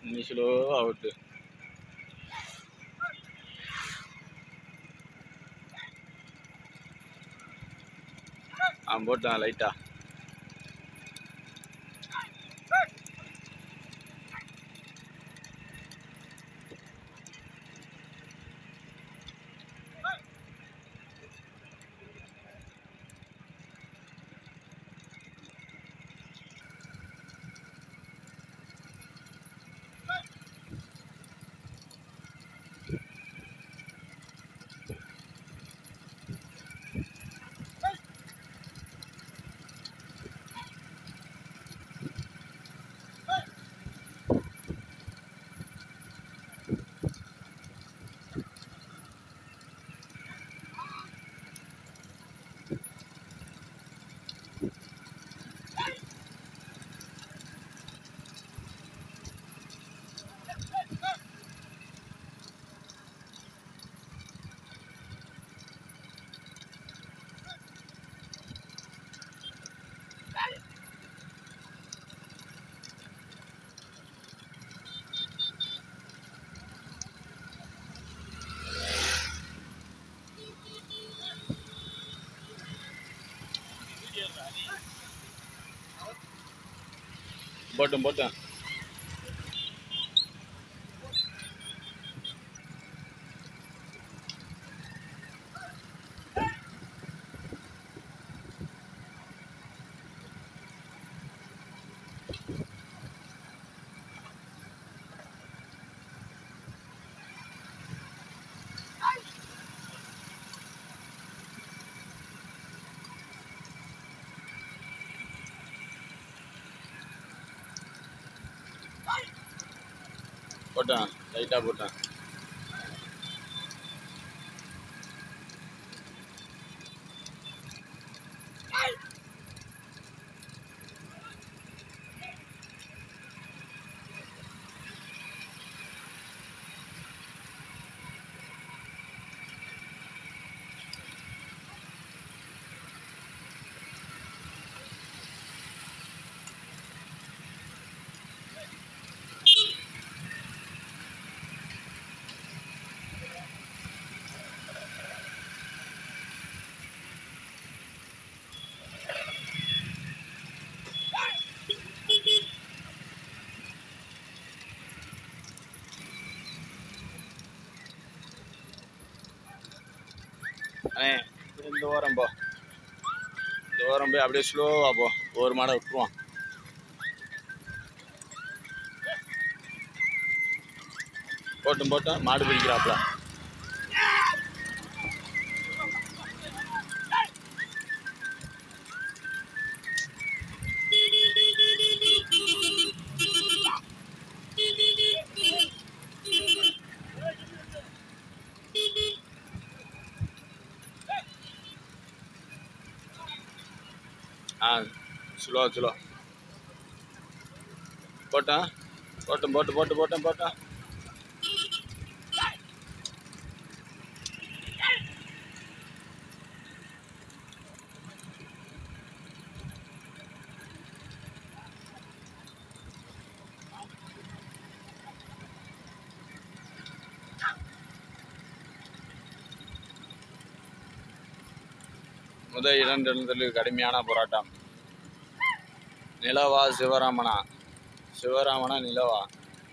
இன்னி slow out ஆ போட்டான் லைட்டா போட்டோம் போட்டோம் போட்டான் லைட்டாக போட்டான் அண்ணே இந்த ஓரம் போ இந்த ஓரம் போய் அப்படியே ஸ்லோவாக போ ஒரு மாடை விட்டுருவான் போட்டும் போட்டோம் மாடு பிடிக்கிறாப்புல ஆ ஸ்லோ ஸ்லோ போட்டோம் போட்டோம் போட்டு போட்டு போட்டோம் போட்டோம் முதல் இரண்டு இடங்களில் கடுமையான போராட்டம் நிலவா சிவராமனா சிவராமனா நிலவா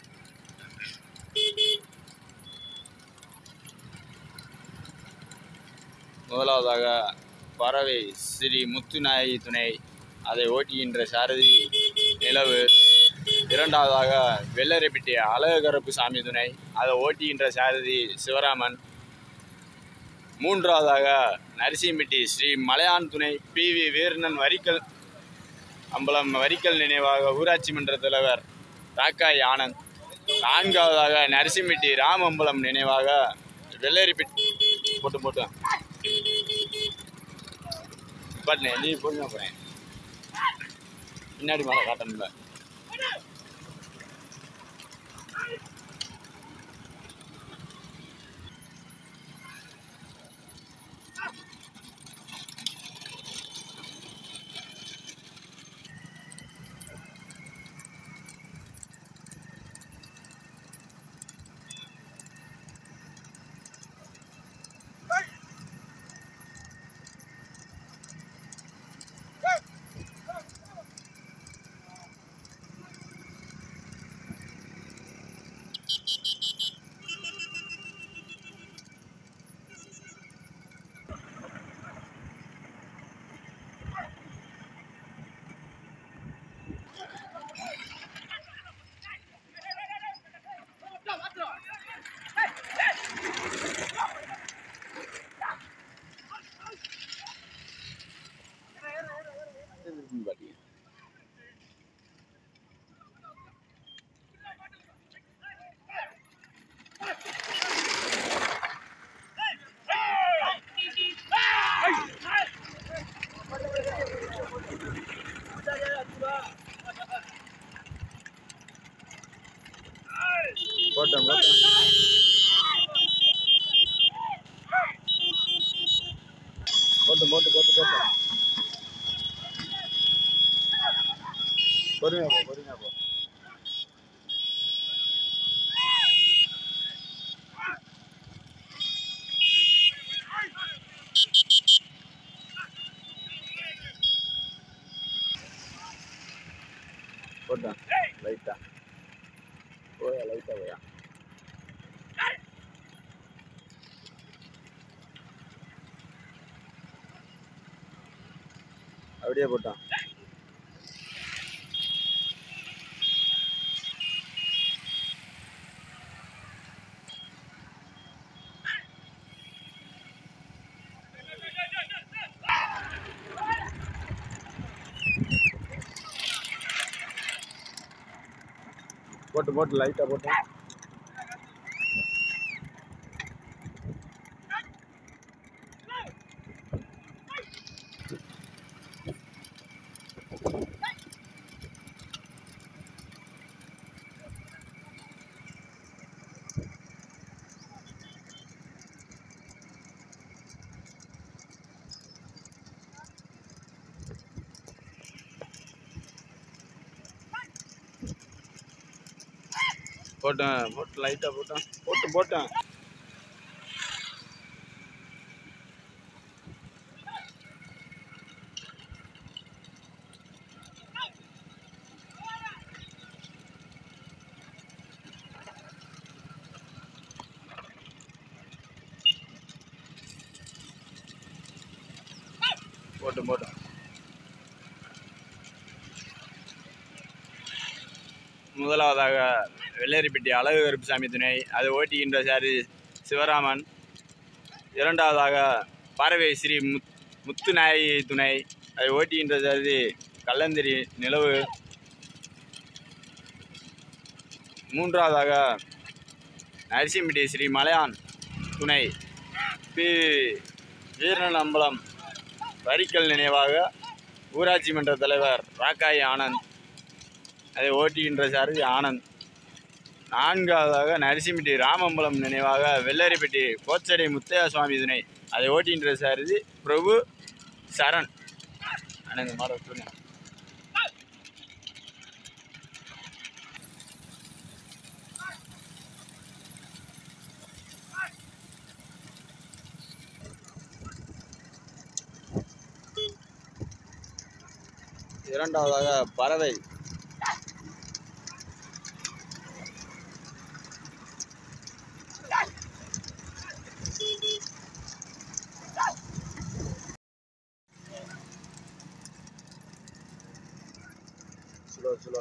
முதலாவதாக பறவை ஸ்ரீ முத்துநாயகி துணை அதை ஓட்டுகின்ற சாரதி நிலவு இரண்டாவதாக வெள்ளரைப்பட்டி அழகரப்பு சாமி துணை அதை ஓட்டுகின்ற சாரதி சிவராமன் மூன்றாவதாக நரசிம்பட்டி ஸ்ரீ மலையான் துணை பி வி வீரனன் வரிக்கல் அம்பலம் வரிக்கல் நினைவாக ஊராட்சி மன்ற தலைவர் ராக்காய் ஆனந்த் நான்காவதாக நரசிம்பட்டி ராமம்பலம் நினைவாக வெள்ளரிப்பட்டி போட்டு போட்டு பட்னே நீ பொறுமையாக போகிறேன் பின்னாடி மேலே காட்டணும்ல பாத்தீங்க போட்டேன் போட்டேன் போட்டு போட்டு போட்டு போட்டு பொறுமையா போ பொறுமையா போ போட்டான் லைட்டா போயா லைட்டா போயா அப்படியே போட்டான் போட்டு போட்டு லைட்டா போட்டு போட்டேன் போட்டு லைட்டா போட்டேன் போட்டு போட்டேன் போட்டு போட்டேன் முதலாவதாக வெள்ளேரிப்பட்டி அழகு கருப்புசாமி துணை அதை ஓட்டுகின்ற சாரி சிவராமன் இரண்டாவதாக பறவை ஸ்ரீ முத் முத்துநாயகி துணை அதை ஓட்டுகின்ற சாரி கல்லந்திரி நிலவு மூன்றாவதாக நரசிம்பட்டி ஸ்ரீ மலையான் துணை பி வீரன் அம்பலம் வரிக்கல் நினைவாக ஊராட்சி மன்ற தலைவர் ராக்காய் ஆனந்த் அதை ஓட்டுகின்ற சாரதி ஆனந்த் நான்காவதாக நரசிம்பட்டி ராமம்பலம் நினைவாக வெள்ளரிப்பட்டி கோச்சடை முத்தையா சுவாமி துணை அதை ஓட்டுகின்ற சாரதி பிரபு சரண் அண்ணன் மாட சொல்லுங்க இரண்டாவதாக பறவை ஸ்லோ ஸ்லோ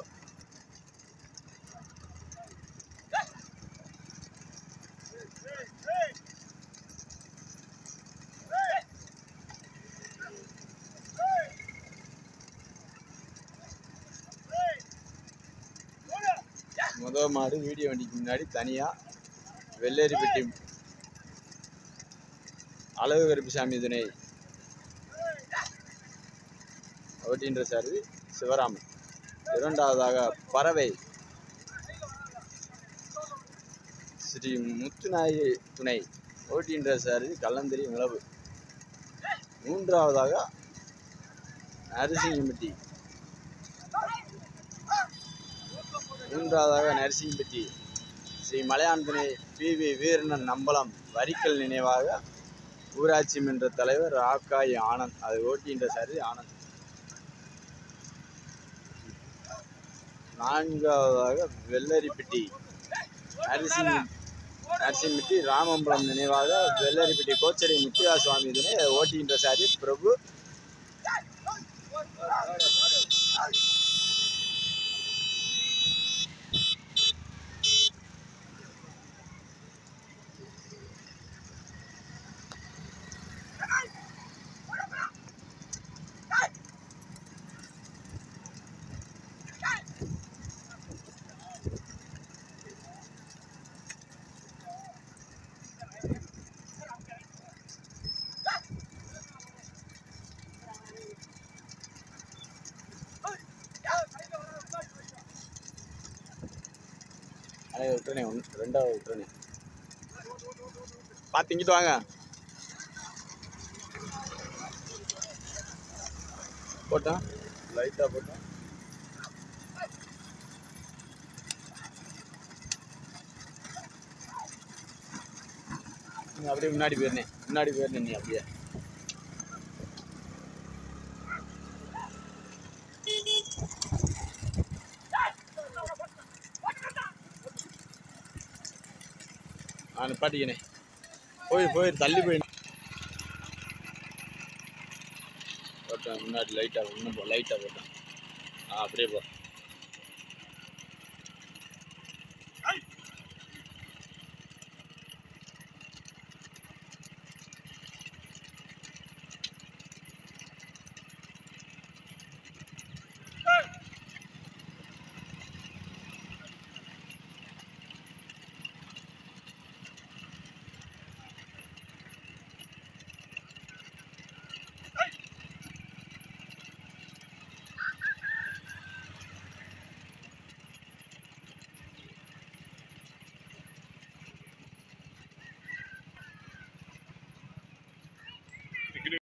முதல் மாடு வீடியோ வண்டிக்கு முன்னாடி தனியாக வெள்ளேரிப்பட்டி அழகு கருப்புசாமி துணை ஓட்டின்ற சாரதி சிவராமன் இரண்டாவதாக பறவை ஸ்ரீ முத்துநாயகி துணை ஓட்டின்ற சாரதி கல்லந்திரி நிலவு மூன்றாவதாக நரசிங்கம்பட்டி மூன்றாவதாக நரசிங்கம்பட்டி ஸ்ரீ மலையான் துணை பி வி வீரனன் நம்பலம் வரிக்கல் நினைவாக ஊராட்சி மன்ற தலைவர் ராக்காய் ஆனந்த் அதை ஓட்டுகின்ற சாரதி ஆனந்த் நான்காவதாக வெள்ளரிப்பட்டி அரிசி நரசிம்மிட்டி ராமம்பலம் நினைவாக வெள்ளரிப்பட்டி கோச்சரி முத்தியா சுவாமி இதனை ஓட்டுகின்ற சாரி பிரபு அடைய விட்டுறனே ஒன்று ரெண்டாவது விட்டுறனே பார்த்து இங்கிட்டு வாங்க போட்டோம் லைட்டாக போட்டோம் நீ அப்படியே முன்னாடி போயிருந்தேன் முன்னாடி போயிருந்தேன் நீ அப்படியே ஆ நிப்பாட்டிக்கினே போய் போய் தள்ளி போய் போட்டேன் முன்னாடி லைட்டாக இன்னும் லைட்டாக போட்டேன் ஆ அப்படியே போ